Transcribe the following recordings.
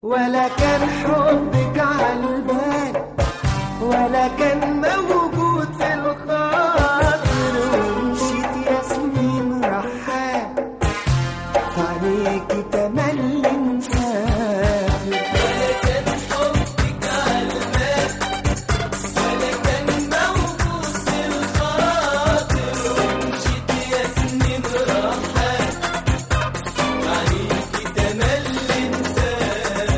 ولا كان حبك عالبال ولا كان موجود في الخاطر ومشيت يا سنين رحال عليكي تملي مسافر ولا كان حبك عالبال ولا كان موجود في الخاطر ومشيت يا سنين رحال عليكي تملي مسافر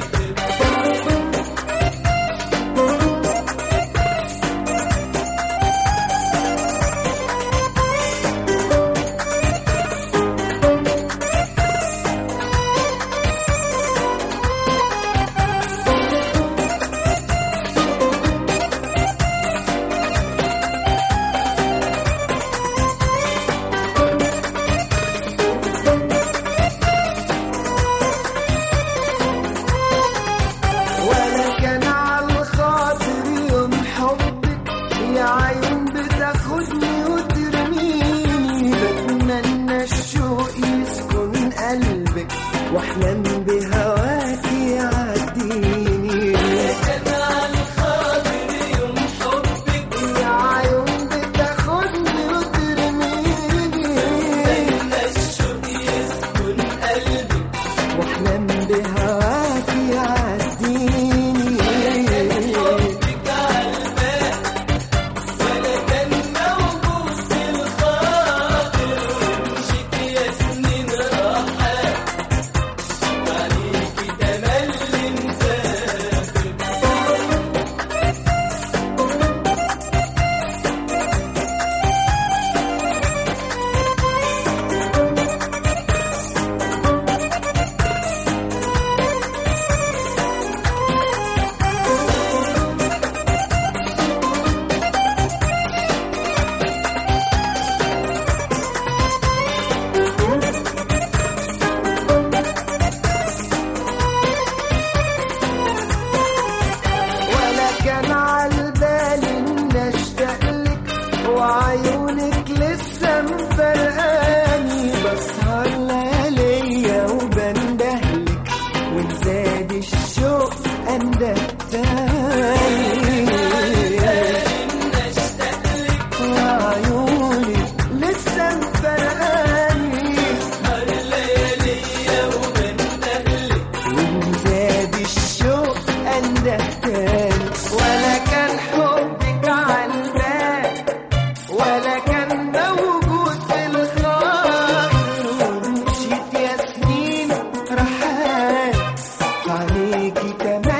ولا كان على الخاطر يوم حبك يا عيون بتاخدني وترميني بتمنى الشوق يسكن قلبك واحلم بهواكي يعديني كان على الخاطر يوم حبك يا عيون بتاخدني وترميني بتمنى الشوق يسكن قلبك واحلم بهواكي يعديني حبك عالبال ولا كان موجود في الخاطر ومشيت يا سنين راحات عليكي تملي مسافر ولا كان عالبال ان اشتاق لك وعيونك لسه مفرقاني بسهر لياليا وبندهلك وزاد الشوق انده تاني وعيونك لسه مفرقاني بسهر لياليا وبندهلك وزاد الشوق انده تاني ولا كان حبك عالبال ولا كان موجود في الخاطر ومشيت يا سنين رحال عليكي كمان